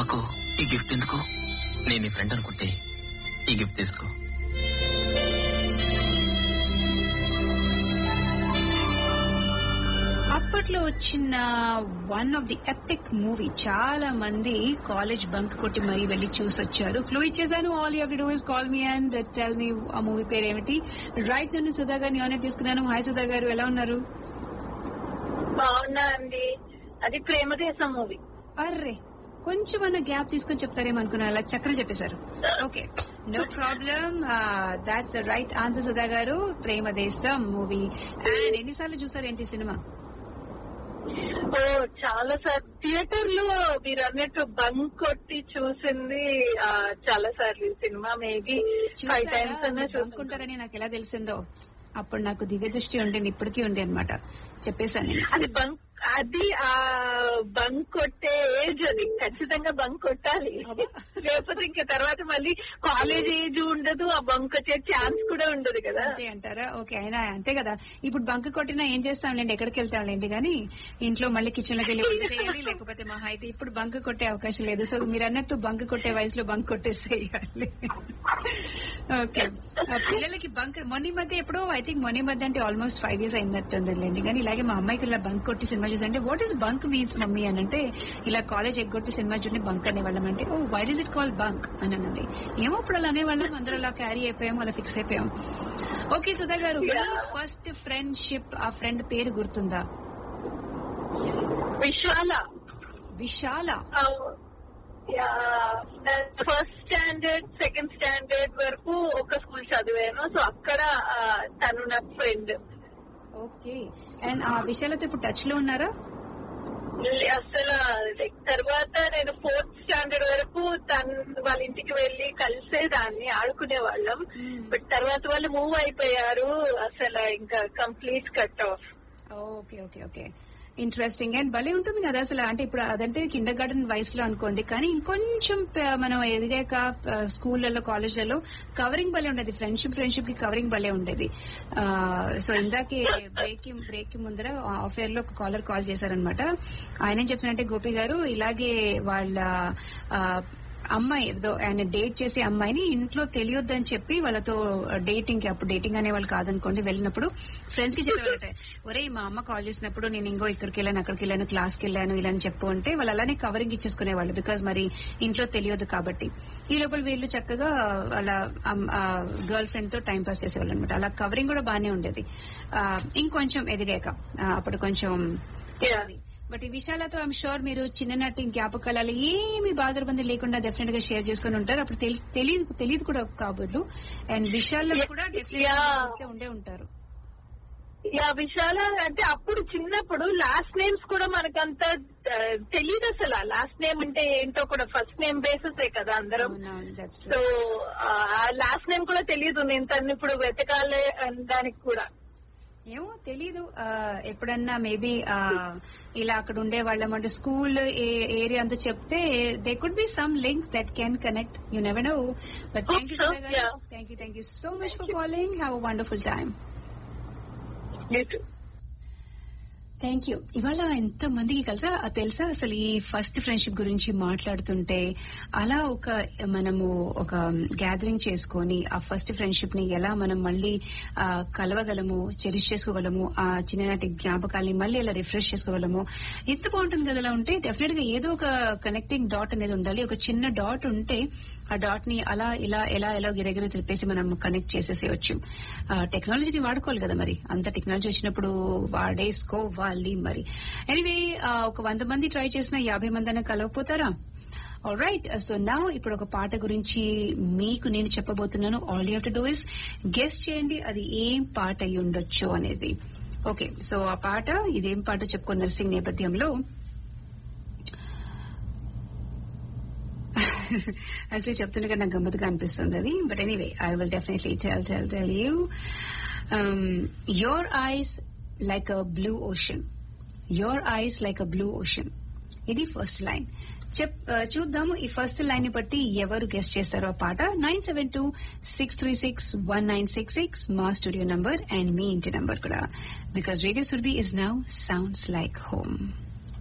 నాకు ఈ గిఫ్ట్ ఎందుకు నేను నీ ఫ్రెండ్ అనుకుంటే ఈ గిఫ్ట్ తీసుకో అప్పట్లో వచ్చిన one of the epic movie చాలా మంది కాలేజ్ బంక్ కొట్టి మరీ వెళ్లి చూసొచ్చారు క్లూ ఇచ్చేసాను all you do is call me and tell me ఆ మూవీ పేరు ఏమిటి రైట్ నుండి సుధా గారిని ఆనర్ తీసుకున్నాను హాయ్ సుధా గారు ఎలా ఉన్నారు బాగున్నా అండి అది ప్రేమ దేశం మూవీ అర్రే కొంచెం అన్న గ్యాప్ తీసుకొని చెప్తారేమో అనుకున్నాను అలా చక్రం చెప్పేశారు okay no problem that's the right answer Sudha గారు ప్రేమ దేశం మూవీ అండ్ ఎన్నిసార్లు చూసారు ఏంటి సినిమా ఓ చాలా సార్ థియేటర్ లో మీరు అన్నట్టు బంక్ కొట్టి చూసింది ఆ, చాలా సార్లు ఈ సినిమా మేబీ ఫైవ్ టైమ్స్ అన్నా చూసుకుంటారు అనుకుంటారని నాకు ఎలా తెలిసిందో అప్పుడు నాకు దివ్య దృష్టి ఉండింది ఇప్పటికీ ఉంది అనమాట చెప్పేశాను నేను అది బంక్ అది ఆ బంక్ కొట్టే ఏజ్ అది ఖచ్చితంగా బంక్ కొట్టాలి అబ్బా. లేకపోతే ఇంకా తర్వాత మళ్ళీ కాలేజ్ ఏజ్ ఉండదు ఆ బంక్ వచ్చే ఛాన్స్ కూడా ఉండదు కదా అంతే అంటారా ఓకే అయినా అంతే కదా ఇప్పుడు బంక్ కొట్టినా ఏం చేస్తాంలేండి ఎక్కడికి వెళ్తాంలేండి కానీ ఇంట్లో మళ్ళీ కిచెన్ లోకి వెళ్ళి వంట చేయాలి లేకపోతే మహా అయితే ఇప్పుడు బంక్ కొట్టే అవకాశం లేదు సో మీరు అన్నట్టు బంక్ కొట్టే వయసులో బంక్ కొట్టేసేయాలి ఓకే ఆ పిల్లలకి బంక్ మొన్న ఈ మధ్య ఎప్పుడో ఐ థింక్ మొన్న ఈ మధ్య అంటే ఆల్మోస్ట్ ఫైవ్ ఇయర్స్ అయినట్టుందండి కానీ ఇలాగే మా అమ్మాయికి ఇలా బంక్ కొట్టి సినిమా చూసంటే what is bunk means mummy అని అంటే ఇలా కాలేజ్ ఎగ్గొట్టి సినిమా చూడండి బంక్ అనేవాళ్ళం అంటే oh why is it call bunk అని అనండి ఏమో ఇప్పుడు అలా అనేవాళ్ళం అందరూ అలా క్యారీ అయిపోయాం అలా ఫిక్స్ అయిపోయాం ఓకే సుధా గారు మీ ఫస్ట్ ఫ్రెండ్షిప్ ఆ ఫ్రెండ్ పేరు గుర్తుందా Vishala Vishala first standard second standard వరకు ఒక స్కూల్ చదివాను సో అక్కడ ఆ, తను నా ఫ్రెండ్ ఓకే అండ్ ఆ విశాలతో ఇప్పుడు టచ్ లో ఉన్నారా అసలు like తర్వాత నేను ఫోర్త్ స్టాండర్డ్ వరకు తను వాళ్ళ ఇంటికి వెళ్ళి కలిసేదాన్ని ఆడుకునే వాళ్ళం బట్ తర్వాత వాళ్ళు మూవ్ అయిపోయారు అసలు ఇంకా complete cut off okay okay okay interesting and భలే ఉంటుంది కదా అసలు అంటే ఇప్పుడు అదంటే కిండర్ గార్డెన్ వయసులో అనుకోండి కానీ ఇంకొంచెం ప- మనం ఎదిగాక ఆ, స్కూళ్ళలో కాలేజ్లలో కవరింగ్ భలే ఉండేది ఫ్రెండ్షిప్ ఫ్రెండ్షిప్ కి కవరింగ్ భలే ఉండేది ఆ, సో ఇందాకే బ్రేక్ కి బ్రేక్ కి ముందర ఆఫేర్ లో ఒక కాలర్ కాల్ చేశారనమాట ఆయన ఏం చెప్తున్నారంటే గోపి గారు ఇలాగే వాళ్ళ ఆ, అమ్మాయి ఏదో ఆయన డేట్ చేసే అమ్మాయిని ఇంట్లో తెలియొద్దని చెప్పి వాళ్ళతో డేటింగ్ కి అప్పుడు డేటింగ్ అనే వాళ్ళు కాదనుకోండి వెళ్ళినప్పుడు ఫ్రెండ్స్ కి చెప్పేవారట ఒరే మా అమ్మ కాల్ చేసినప్పుడు నేను ఇంకో ఇక్కడికి వెళ్ళాను అక్కడికి వెళ్ళాను క్లాస్ కి వెళ్ళాను ఇలా అని చెప్పు అంటే వాళ్ళు అలానే కవరింగ్ ఇచ్చేసుకునేవాళ్ళు బికాజ్ మరి ఇంట్లో తెలియదు కాబట్టి ఈ లోపల వీళ్ళు చక్కగా అలా గర్ల్ ఫ్రెండ్ తో టైం పాస్ చేసేవాళ్ళు అనమాట అలా కవరింగ్ కూడా బాగానే ఉండేది ఆ, ఇంకొంచెం ఎదిగాక ఆ, అప్పుడు కొంచెం తెలిసింది బట్ ఈ విషయాలతో ఐమ్ షూర్ మీరు చిన్ననాటి జ్ఞాపకాలు ఏమి బాధరబంది లేకుండా డెఫినెట్ గా షేర్ చేసుకుని ఉంటారు అప్పుడు తెలుసు- తెలియదు తెలియదు కూడా కాబోలు అండ్ విషయాల్లో కూడా డెఫినెట్ Yeah. ఉండే ఉంటారు యా విశాల అంటే అప్పుడు చిన్నప్పుడు లాస్ట్ నేమ్స్ కూడా మనకంత ఆ, తెలియదు అసలు లాస్ట్ నేమ్ అంటే ఏంటో కూడా ఫస్ట్ నేమ్ బేసెస్ కదా అందరం that's so uh last name కూడా తెలియదు నేను తను ఇప్పుడు వెతకాలి దానికి కూడా ఏమో తెలీదు ఆ, ఎప్పుడన్నా మేబీ ఇలా అక్కడ ఉండే వాళ్ళం అంటే స్కూల్ ఏరియా అంతా చెప్తే they could be some links that can connect you never know but thank you Hope so, yeah. Thank you thank you so much for calling have a wonderful time thank you ఇవాళ ఎంత మందికి కలిసా ఆ తెలుసా అసలు ఈ first friendship గురించి మాట్లాడుతుంటే అలా ఒక మనము ఒక గ్యాదరింగ్ చేసుకొని ఆ ఫస్ట్ ఫ్రెండ్షిప్ ని ఎలా మనం మళ్ళీ ఆ, కలవగలము చెరిష్ చేసుకోగలము ఆ చిన్ననాటి జ్ఞాపకాల్ని మళ్ళీ ఎలా రిఫ్రెష్ చేసుకోగలము ఎంత బాగుంటుంది కదా అలా ఉంటే డెఫినెట్ గా ఏదో ఒక కనెక్టింగ్ డాట్ అనేది ఉండాలి ఒక చిన్న డాట్ ఉంటే ఆ డాట్ ని అలా ఇలా ఎలా ఎలా గిరగిర తిప్పేసి మనం కనెక్ట్ చేసేసేయచ్చు టెక్నాలజీని వాడుకోవాలి కదా మరి అంత టెక్నాలజీ వచ్చినప్పుడు వాడేసుకోవాలి మరి ఎనీవే ఒక వంద మంది ట్రై చేసిన యాభై మంది అయినా కలవకపోతారా రైట్ సో నా ఇప్పుడు ఒక పాట గురించి మీకు నేను చెప్పబోతున్నాను all you to do is guess చేయండి అది ఏం పాట అయి ఉండొచ్చు అనేది ఓకే సో ఆ పాట ఇదేం పాట చెప్పుకో నర్సింగ్ నేపథ్యంలో యాక్చువల్లీ చెప్తుండగా నాకు గమ్మత్తుగా అనిపిస్తుంది అది but anyway I will definitely tell tell tell you your eyes like a blue ocean your eyes like a blue ocean ఇది ఫస్ట్ లైన్ చెప్ ఆ, చూద్దాము ఈ ఫస్ట్ లైన్ ని బట్టి ఎవరు గెస్ట్ చేస్తారో ఆ పాట nine seven two six three six one nine six six మా స్టూడియో నంబర్ అండ్ మీ ఇంటి నంబర్ కూడా because radio Surabhi is now sounds like home